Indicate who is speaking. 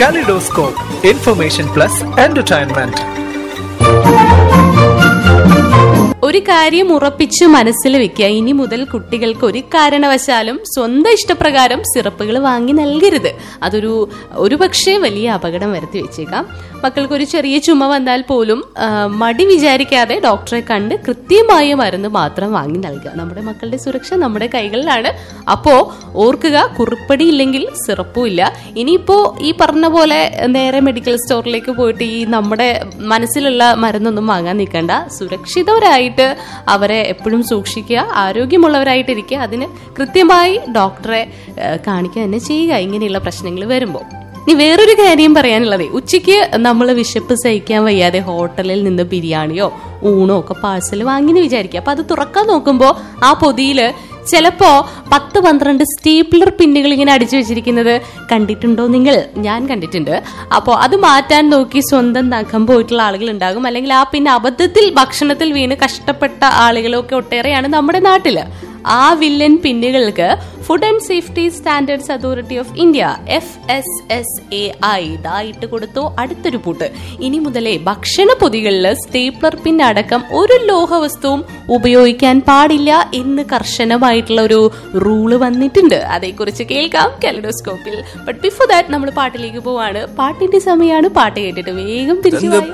Speaker 1: Kaleidoscope, information plus entertainment.
Speaker 2: ഒരു കാര്യം ഉറപ്പിച്ച് മനസ്സിൽ വെക്കുക ഇനി മുതൽ കുട്ടികൾക്ക് ഒരു കാരണവശാലും സ്വന്തം ഇഷ്ടപ്രകാരം സിറപ്പുകൾ വാങ്ങി നൽകരുത് അതൊരു ഒരുപക്ഷെ വലിയ അപകടം വരുത്തി വെച്ചേക്കാം മക്കൾക്ക് ഒരു ചെറിയ ചുമ വന്നാൽ പോലും ആ, മടി വിചാരിക്കാതെ ഡോക്ടറെ കണ്ട് കൃത്യമായ മരുന്ന് മാത്രം വാങ്ങി നൽകുക നമ്മുടെ മക്കളുടെ സുരക്ഷ നമ്മുടെ കൈകളിലാണ് അപ്പോ ഓർക്കുക കുറിപ്പടി ഇല്ലെങ്കിൽ സിറപ്പും ഇല്ല ഇനിയിപ്പോ ഈ പറഞ്ഞ പോലെ നേരെ മെഡിക്കൽ സ്റ്റോറിലേക്ക് പോയിട്ട് ഈ നമ്മുടെ മനസ്സിലുള്ള മരുന്നൊന്നും വാങ്ങാൻ നിൽക്കണ്ട സുരക്ഷിതരായിട്ട് അവരെ എപ്പോഴും സൂക്ഷിക്കുക ആരോഗ്യമുള്ളവരായിട്ടിരിക്കുക അതിന് കൃത്യമായി ഡോക്ടറെ ഏഹ്, കാണിക്കുക തന്നെ ചെയ്യുക ഇങ്ങനെയുള്ള പ്രശ്നങ്ങൾ വരുമ്പോൾ ഇനി വേറൊരു കാര്യം പറയാനുള്ളത് ഉച്ചയ്ക്ക് നമ്മൾ വിശപ്പ് സഹിക്കാൻ വയ്യാതെ ഹോട്ടലിൽ നിന്ന് ബിരിയാണിയോ ഊണോ ഒക്കെ പാഴ്സൽ വാങ്ങിന്ന് വിചാരിക്കുക അപ്പൊ അത് തുറക്കാൻ നോക്കുമ്പോൾ ആ പൊതിയില് ചിലപ്പോ പത്ത് പന്ത്രണ്ട് സ്റ്റീപ്ലർ പിന്നുകൾ ഇങ്ങനെ അടിച്ചു വെച്ചിരിക്കുന്നത് കണ്ടിട്ടുണ്ടോ നിങ്ങൾ ഞാൻ കണ്ടിട്ടുണ്ട് അപ്പോൾ അത് മാറ്റാൻ നോക്കി സ്വന്തം നഖം പോയിട്ടുള്ള ആളുകൾ ഉണ്ടാകും അല്ലെങ്കിൽ ആ പിന്നെ അബദ്ധത്തിൽ ഭക്ഷണത്തിൽ വീണ് കഷ്ടപ്പെട്ട ആളുകളൊക്കെ ഒട്ടേറെയാണ് നമ്മുടെ നാട്ടില് ആ വില്ലൻ പിന്നുകൾക്ക് Food and Safety Standards Authority of India F S S A I ഇതായിട്ട് കൊടുത്തു അടുത്തൊരു പൂട്ട് ഇനി മുതലേ ഭക്ഷണ പൊതികളിൽ സ്റ്റേപ്ലർ പിൻ അടക്കം ഒരു ലോഹവസ്തുവും ഉപയോഗിക്കാൻ പാടില്ല എന്ന് കർശനമായിട്ടുള്ള ഒരു റൂള് വന്നിട്ടുണ്ട് അതേക്കുറിച്ച് കേൾക്കാം കെലഡോസ്കോപ്പിൽ ബട്ട് ബിഫോർ ദാറ്റ് നമ്മൾ പാട്ടിലേക്ക് പോവാണ് പാട്ടിന്റെ സമയമാണ് പാട്ട് കേട്ടിട്ട് വേഗം തിരിച്ചു വാ.